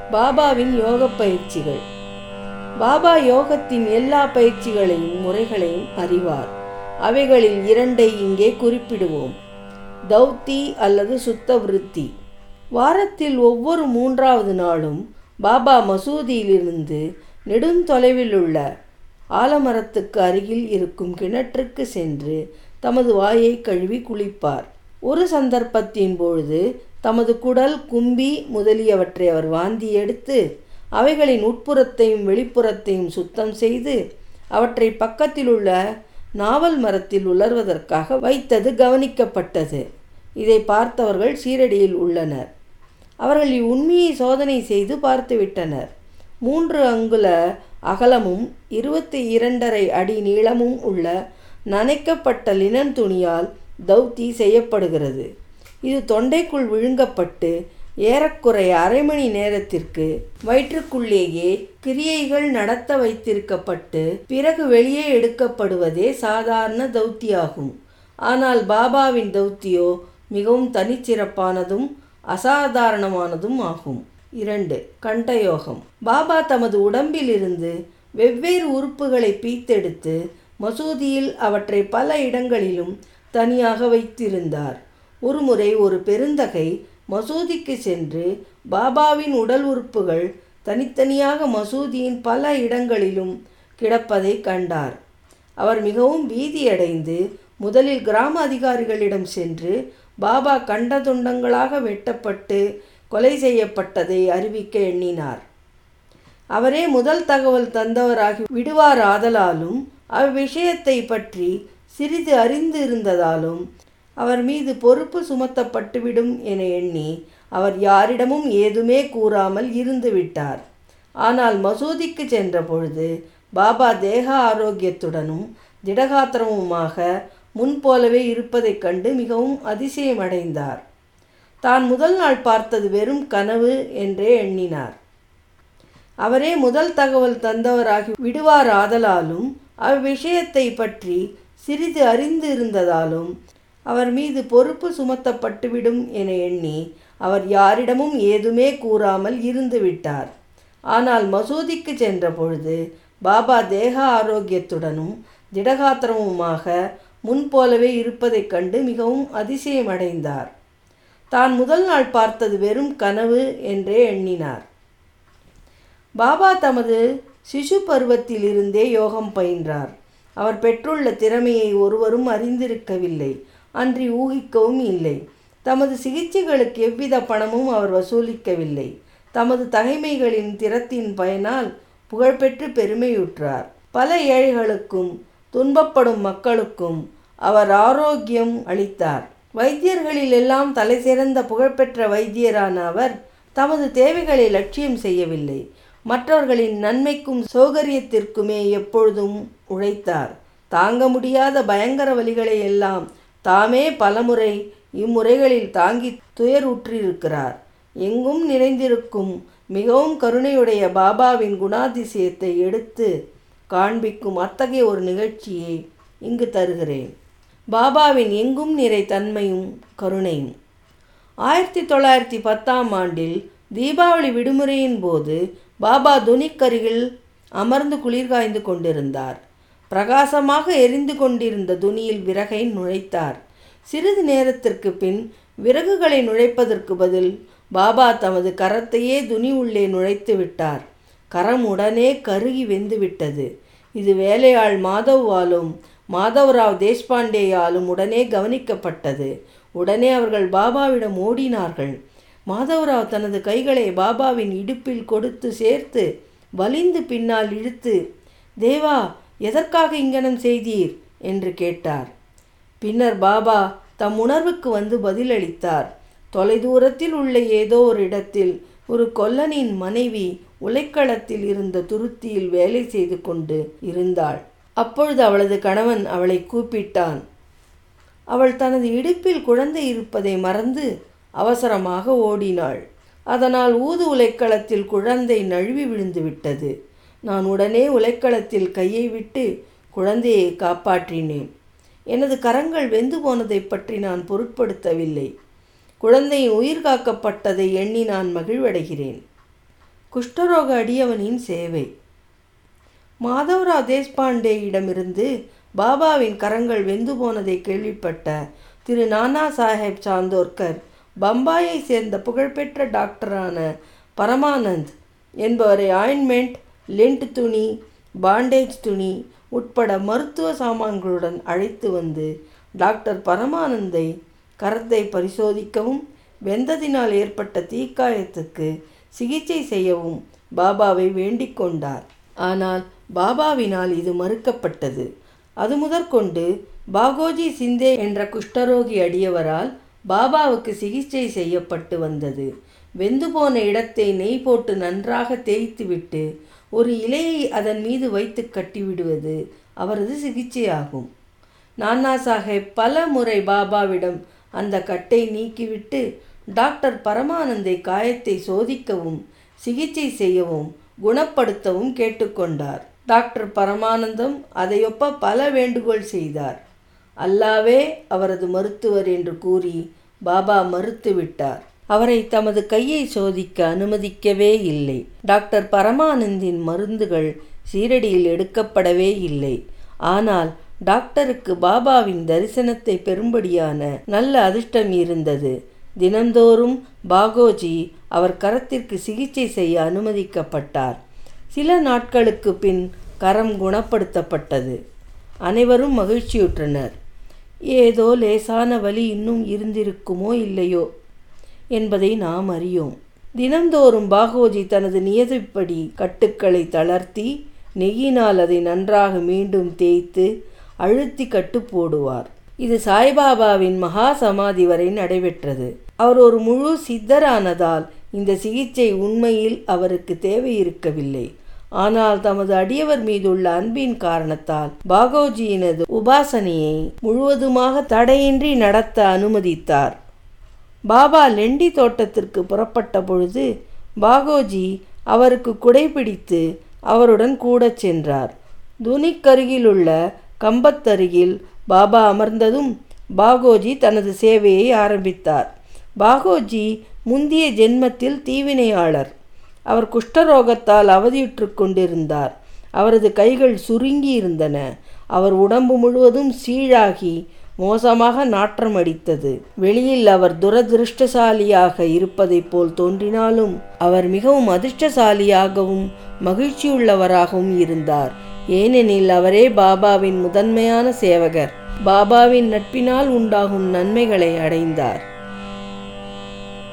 பாபாவின் யோக பயிற்சிகள் பாபா யோகத்தின் எல்லா பயிற்சிகளையும் முறைகளையும் அறிவார் அவைகளில் இரண்டை இங்கே குறிப்பிடுவோம் தௌத்தி அல்லது சுத்த விருத்தி வாரத்தில் ஒவ்வொரு மூன்றாவது நாளும் பாபா மசூதியிலிருந்து நெடுந்தொலைவில் உள்ள ஆலமரத்துக்கு அருகில் இருக்கும் கிணற்றுக்கு சென்று தமது வாயை கழுவி குளிப்பார் ஒரு சந்தர்ப்பத்தின் பொழுது தமது குடல் கும்பி முதலியவற்றை அவர் வாந்தி எடுத்து அவைகளின் உட்புறத்தையும் வெளிப்புறத்தையும் சுத்தம் செய்து அவற்றை பக்கத்தில் உள்ள நாவல் மரத்தில் உலர்வதற்காக வைத்தது கவனிக்கப்பட்டது இதை பார்த்தவர்கள் சீரடியில் உள்ளனர் அவர்கள் இவ்வுண்மையை சோதனை செய்து பார்த்துவிட்டனர் மூன்று அங்குல அகலமும் இருபத்தி இரண்டரை அடி நீளமும் உள்ள நனைக்கப்பட்ட லினன் துணியால் தௌத்தி செய்யப்படுகிறது இது தொண்டைக்குள் விழுங்கப்பட்டு ஏறக்குறைய அரை மணி நேரத்திற்கு வயிற்றுக்குள்ளேயே கிரியைகள் நடத்த வைத்திருக்கப்பட்டு பிறகு வெளியே எடுக்கப்படுவதே சாதாரண தௌத்தியாகும் ஆனால் பாபாவின் தௌத்தியோ மிகவும் தனிச்சிறப்பானதும் அசாதாரணமானதும் ஆகும் இரண்டு கண்டயோகம் பாபா தமது உடம்பிலிருந்து வெவ்வேறு உறுப்புகளை பீத்தெடுத்து மசூதியில் அவற்றை பல இடங்களிலும் தனியாக வைத்திருந்தார் ஒருமுறை ஒரு பெருந்தகை மசூதிக்கு சென்று பாபாவின் உடல் உறுப்புகள் தனித்தனியாக மசூதியின் பல இடங்களிலும் கிடப்பதை கண்டார் அவர் மிகவும் பீதியடைந்து முதலில் கிராம அதிகாரிகளிடம் சென்று பாபா கண்ட துண்டங்களாக வெட்டப்பட்டு கொலை செய்யப்பட்டதை அறிவிக்க எண்ணினார் அவரே முதல் தகவல் தந்தவராகி விடுவார் ஆதலாலும் அவ்விஷயத்தை பற்றி சிறிது அறிந்து இருந்ததாலும் அவர் மீது பொறுப்பு சுமத்தப்பட்டுவிடும் என எண்ணி அவர் யாரிடமும் ஏதுமே கூறாமல் இருந்து விட்டார் ஆனால் மசூதிக்கு சென்ற பொழுது பாபா தேக ஆரோக்கியத்துடனும் திடகாத்திரமுமாக முன்போலவே இருப்பதைக் கண்டு மிகவும் அதிசயமடைந்தார் தான் முதல் நாள் பார்த்தது வெறும் கனவு என்றே எண்ணினார் அவரே முதல் தகவல் தந்தவராகி விடுவார் ஆதலாலும் அவ்விஷயத்தை பற்றி சிறிது அறிந்து இருந்ததாலும் அவர் மீது பொறுப்பு சுமத்தப்பட்டுவிடும் என எண்ணி அவர் யாரிடமும் ஏதுமே கூறாமல் இருந்து விட்டார் ஆனால் மசூதிக்கு சென்ற பொழுது பாபா தேக ஆரோக்கியத்துடனும் திடகாத்திரமுமாக முன்போலவே இருப்பதைக் கண்டு மிகவும் அதிசயமடைந்தார் தான் முதல் நாள் பார்த்தது வெறும் கனவு என்றே எண்ணினார் பாபா தமது சிசு பருவத்திலிருந்தே யோகம் பயின்றார் அவர் பெற்றுள்ள திறமையை ஒருவரும் அறிந்திருக்கவில்லை அன்றி ஊகிக்கவும் இல்லை தமது சிகிச்சைகளுக்கு எவ்வித பணமும் அவர் வசூலிக்கவில்லை தமது தகைமைகளின் திறத்தின் பயனால் புகழ்பெற்று பெருமையுற்றார் பல ஏழைகளுக்கும் துன்பப்படும் மக்களுக்கும் அவர் ஆரோக்கியம் அளித்தார் வைத்தியர்களில் எல்லாம் தலை சிறந்த புகழ்பெற்ற வைத்தியரான அவர் தமது தேவைகளை லட்சியம் செய்யவில்லை மற்றவர்களின் நன்மைக்கும் சௌகரியத்திற்குமே எப்பொழுதும் உழைத்தார் தாங்க முடியாத பயங்கர வழிகளை எல்லாம் தாமே பலமுறை இம்முறைகளில் தாங்கி துயருற்றிருக்கிறார் எங்கும் நிறைந்திருக்கும் மிகவும் கருணையுடைய பாபாவின் குணாதிசயத்தை எடுத்து காண்பிக்கும் அத்தகைய ஒரு நிகழ்ச்சியை இங்கு தருகிறேன் பாபாவின் எங்கும் நிறை தன்மையும் கருணையும் ஆயிரத்தி தொள்ளாயிரத்தி பத்தாம் ஆண்டில் தீபாவளி விடுமுறையின் போது பாபா துணிக்கருகில் அமர்ந்து குளிர்காய்ந்து கொண்டிருந்தார் பிரகாசமாக எரிந்து கொண்டிருந்த துணியில் விறகை நுழைத்தார் சிறிது நேரத்திற்கு பின் விறகுகளை நுழைப்பதற்கு பதில் பாபா தமது கரத்தையே துணி உள்ளே நுழைத்து விட்டார் கரம் உடனே கருகி வெந்துவிட்டது இது வேலையாள் மாதவ்வாலும் மாதவராவ் தேஷ்பாண்டேயாலும் உடனே கவனிக்கப்பட்டது உடனே அவர்கள் பாபாவிடம் ஓடினார்கள் மாதவராவ் தனது கைகளை பாபாவின் இடுப்பில் கொடுத்து சேர்த்து வலிந்து பின்னால் இழுத்து தேவா எதற்காக இங்கனம் செய்தீர் என்று கேட்டார் பின்னர் பாபா தம் உணர்வுக்கு வந்து பதிலளித்தார் தொலைதூரத்தில் உள்ள ஏதோ ஒரு இடத்தில் ஒரு கொல்லனின் மனைவி உலைக்களத்தில் இருந்த துருத்தியில் வேலை செய்து கொண்டு இருந்தாள் அப்பொழுது அவளது கணவன் அவளை கூப்பிட்டான் அவள் தனது இடுப்பில் குழந்தை இருப்பதை மறந்து அவசரமாக ஓடினாள் அதனால் ஊது உலைக்களத்தில் குழந்தை நழுவி விழுந்து விட்டது நான் உடனே உலைக்களத்தில் கையை விட்டு குழந்தையை காப்பாற்றினேன் எனது கரங்கள் வெந்து போனதைப் பற்றி நான் பொருட்படுத்தவில்லை குழந்தையின் உயிர் காக்கப்பட்டதை எண்ணி நான் மகிழ்வடைகிறேன் குஷ்டரோக அடியவனின் சேவை மாதவராவ் தேஷ்பாண்டேயிடமிருந்து பாபாவின் கரங்கள் வெந்து போனதை கேள்விப்பட்ட திரு நானா சாஹேப் சாந்தோர்கர் பம்பாயை சேர்ந்த புகழ்பெற்ற டாக்டரான பரமானந்த் என்பவரை ஆயின்மெண்ட் லெண்ட் துணி பாண்டேஜ் துணி உட்பட மருத்துவ சாமான்களுடன் அழைத்து வந்து டாக்டர் பரமானந்தை கரத்தை பரிசோதிக்கவும் வெந்ததினால் ஏற்பட்ட தீக்காயத்துக்கு சிகிச்சை செய்யவும் பாபாவை வேண்டிக் கொண்டார் ஆனால் பாபாவினால் இது மறுக்கப்பட்டது அது முதற்கொண்டு பாகோஜி சிந்தே என்ற குஷ்டரோகி அடியவரால் பாபாவுக்கு சிகிச்சை செய்யப்பட்டு வந்தது வெந்து போன இடத்தை நெய் போட்டு நன்றாக தேய்த்துவிட்டு ஒரு இலையை அதன் மீது வைத்து கட்டிவிடுவது அவரது சிகிச்சையாகும் நானா சாஹேப் பல முறை பாபாவிடம் அந்த கட்டை நீக்கிவிட்டு டாக்டர் பரமானந்தை காயத்தை சோதிக்கவும் சிகிச்சை செய்யவும் குணப்படுத்தவும் கேட்டுக்கொண்டார் டாக்டர் பரமானந்தம் அதையொப்ப பல வேண்டுகோள் செய்தார் அல்லாவே அவரது மருத்துவர் என்று கூறி பாபா மறுத்துவிட்டார் அவரை தமது கையை சோதிக்க அனுமதிக்கவே இல்லை டாக்டர் பரமானந்தின் மருந்துகள் சீரடியில் எடுக்கப்படவே இல்லை ஆனால் டாக்டருக்கு பாபாவின் தரிசனத்தை பெறும்படியான நல்ல அதிர்ஷ்டம் இருந்தது தினந்தோறும் பாகோஜி அவர் கரத்திற்கு சிகிச்சை செய்ய அனுமதிக்கப்பட்டார் சில நாட்களுக்கு பின் கரம் குணப்படுத்தப்பட்டது அனைவரும் மகிழ்ச்சியுற்றனர் ஏதோ லேசான வலி இன்னும் இருந்திருக்குமோ இல்லையோ என்பதை நாம் அறியோம் தினந்தோறும் பாகோஜி தனது நியதிப்படி கட்டுக்களை தளர்த்தி நெய்யினால் அதை நன்றாக மீண்டும் தேய்த்து அழுத்தி கட்டு போடுவார் இது சாய்பாபாவின் மகா சமாதி வரை நடைபெற்றது அவர் ஒரு முழு சித்தரானதால் இந்த சிகிச்சை உண்மையில் அவருக்கு தேவை இருக்கவில்லை ஆனால் தமது அடியவர் மீதுள்ள அன்பின் காரணத்தால் பாகோஜியினது உபாசனையை முழுவதுமாக தடையின்றி நடத்த அனுமதித்தார் பாபா லெண்டி தோட்டத்திற்கு புறப்பட்ட பொழுது பாகோஜி அவருக்கு குடைபிடித்து அவருடன் கூடச் சென்றார் துணிக்கருகிலுள்ள கம்பத்தருகில் பாபா அமர்ந்ததும் பாகோஜி தனது சேவையை ஆரம்பித்தார் பாகோஜி முந்திய ஜென்மத்தில் தீவினையாளர் அவர் குஷ்டரோகத்தால் அவதியுற்று கொண்டிருந்தார் அவரது கைகள் சுருங்கி இருந்தன அவர் உடம்பு முழுவதும் சீழாகி மோசமாக நாற்றம் அடித்தது வெளியில் அவர் துரதிருஷ்டசாலியாக இருப்பதைப் போல் தோன்றினாலும் அவர் மிகவும் அதிர்ஷ்டசாலியாகவும் மகிழ்ச்சியுள்ளவராகவும் இருந்தார் ஏனெனில் அவரே பாபாவின் முதன்மையான சேவகர் பாபாவின் நட்பினால் உண்டாகும் நன்மைகளை அடைந்தார்